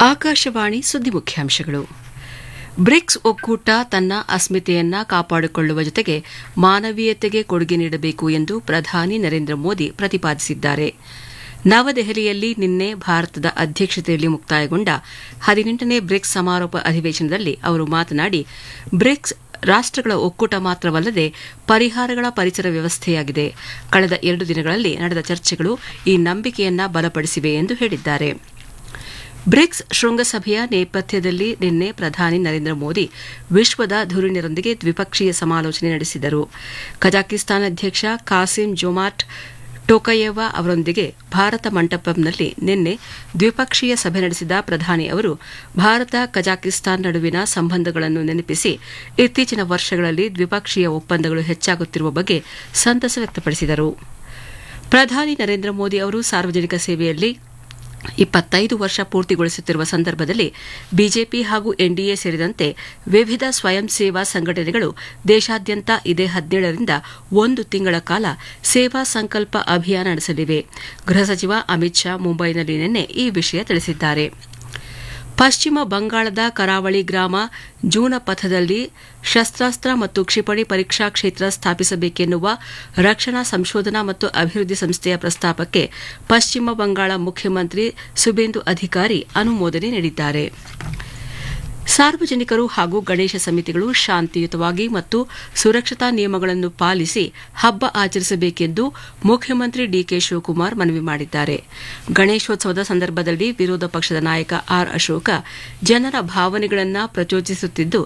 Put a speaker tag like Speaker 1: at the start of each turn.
Speaker 1: ಆಕಾಶವಾಣಿ ಸುದ್ದಿ ಮುಖ್ಯಾಂಶಗಳು ಬ್ರಿಕ್ಸ್ ಒಕ್ಕೂಟ ತನ್ನ ಅಸ್ಮಿತೆಯನ್ನ ಕಾಪಾಡಿಕೊಳ್ಳುವ ಜೊತೆಗೆ ಮಾನವೀಯತೆಗೆ ಕೊಡುಗೆ ನೀಡಬೇಕು ಎಂದು ಪ್ರಧಾನಿ ನರೇಂದ್ರ ಮೋದಿ ಪ್ರತಿಪಾದಿಸಿದ್ದಾರೆ ನವದೆಹಲಿಯಲ್ಲಿ ನಿನ್ನೆ ಭಾರತದ ಅಧ್ಯಕ್ಷತೆಯಲ್ಲಿ ಮುಕ್ತಾಯಗೊಂಡ ಹದಿನೆಂಟನೇ ಬ್ರಿಕ್ಸ್ ಸಮಾರೋಪ ಅಧಿವೇಶನದಲ್ಲಿ ಅವರು ಮಾತನಾಡಿ ಬ್ರಿಕ್ಸ್ ರಾಷ್ಟಗಳ ಒಕ್ಕೂಟ ಮಾತ್ರವಲ್ಲದೆ ಪರಿಹಾರಗಳ ಪರಿಸರ ವ್ಯವಸ್ಥೆಯಾಗಿದೆ ಕಳೆದ ಎರಡು ದಿನಗಳಲ್ಲಿ ನಡೆದ ಚರ್ಚೆಗಳು ಈ ನಂಬಿಕೆಯನ್ನ ಬಲಪಡಿಸಿವೆ ಎಂದು ಹೇಳಿದ್ದಾರೆ ಬ್ರಿಕ್ಸ್ ಶೃಂಗಸಭೆಯ ನೇಪಥ್ಯದಲ್ಲಿ ನಿನ್ನೆ ಪ್ರಧಾನಿ ನರೇಂದ್ರ ಮೋದಿ ವಿಶ್ವದ ಧುರೀಣರೊಂದಿಗೆ ದ್ವಿಪಕ್ಷೀಯ ಸಮಾಲೋಚನೆ ನಡೆಸಿದರು ಕಜಾಕಿಸ್ತಾನ ಅಧ್ಯಕ್ಷ ಕಾಸಿಂ ಜೊಮಾಟ್ ಟೋಕಯೇವ ಅವರೊಂದಿಗೆ ಭಾರತ ಮಂಟಪಂನಲ್ಲಿ ನಿನ್ನೆ ದ್ವಿಪಕ್ಷೀಯ ಸಭೆ ನಡೆಸಿದ ಪ್ರಧಾನಿ ಅವರು ಭಾರತ ಕಜಾಕಿಸ್ತಾನ್ ನಡುವಿನ ಸಂಬಂಧಗಳನ್ನು ನೆನಪಿಸಿ ಇತ್ತೀಚಿನ ವರ್ಷಗಳಲ್ಲಿ ದ್ವಿಪಕ್ಷೀಯ ಒಪ್ಪಂದಗಳು ಹೆಚ್ಚಾಗುತ್ತಿರುವ ಬಗ್ಗೆ ಸಂತಸ ವ್ಯಕ್ತಪಡಿಸಿದರು ಪ್ರಧಾನಿ ನರೇಂದ್ರ ಮೋದಿ ಅವರು ಸಾರ್ವಜನಿಕ ಸೇವೆಯಲ್ಲಿ ಇಪ್ಪತ್ತೈದು ವರ್ಷ ಪೂರ್ತಿಗೊಳಿಸುತ್ತಿರುವ ಸಂದರ್ಭದಲ್ಲಿ ಬಿಜೆಪಿ ಹಾಗೂ ಎನ್ಡಿಎ ಸೇರಿದಂತೆ ವಿವಿಧ ಸ್ವಯಂ ಸೇವಾ ಸಂಘಟನೆಗಳು ದೇಶಾದ್ಯಂತ ಇದೇ ಹದಿನೇಳರಿಂದ ಒಂದು ತಿಂಗಳ ಕಾಲ ಸೇವಾ ಸಂಕಲ್ಪ ಅಭಿಯಾನ ನಡೆಸಲಿವೆ ಗೃಹ ಸಚಿವ ಅಮಿತ್ ಶಾ ಮುಂಬೈನಲ್ಲಿ ನಿನ್ನೆ ಈ ವಿಷಯ ತಿಳಿಸಿದ್ದಾರೆ ಪಶ್ಚಿಮ ಬಂಗಾಳದ ಕರಾವಳಿ ಗ್ರಾಮ ಜೂನಪಥದಲ್ಲಿ ಶಸ್ತ್ರಾಸ್ತ್ರ ಮತ್ತು ಕ್ಷಿಪಣಿ ಪರೀಕ್ಷಾ ಕ್ಷೇತ್ರ ಸ್ಥಾಪಿಸಬೇಕೆನ್ನುವ ರಕ್ಷಣಾ ಸಂಶೋಧನಾ ಮತ್ತು ಅಭಿವೃದ್ಧಿ ಸಂಸ್ಥೆಯ ಪ್ರಸ್ತಾಪಕ್ಕೆ ಪಶ್ಚಿಮ ಬಂಗಾಳ ಮುಖ್ಯಮಂತ್ರಿ ಸುಬೇಂದು ಅಧಿಕಾರಿ ಅನುಮೋದನೆ ನೀಡಿದ್ದಾರೆ ಸಾರ್ವಜನಿಕರು ಹಾಗೂ ಗಣೇಶ ಸಮಿತಿಗಳು ಶಾಂತಿಯುತವಾಗಿ ಮತ್ತು ಸುರಕ್ಷತಾ ನಿಯಮಗಳನ್ನು ಪಾಲಿಸಿ ಹಬ್ಬ ಆಚರಿಸಬೇಕೆಂದು ಮುಖ್ಯಮಂತ್ರಿ ಡಿಕೆ ಶಿವಕುಮಾರ್ ಮನವಿ ಮಾಡಿದ್ದಾರೆ ಗಣೇಶೋತ್ಸವದ ಸಂದರ್ಭದಲ್ಲಿ ವಿರೋಧ ಪಕ್ಷದ ನಾಯಕ ಆರ್ ಅಶೋಕ ಜನರ ಭಾವನೆಗಳನ್ನು ಪ್ರಚೋದಿಸುತ್ತಿದ್ದು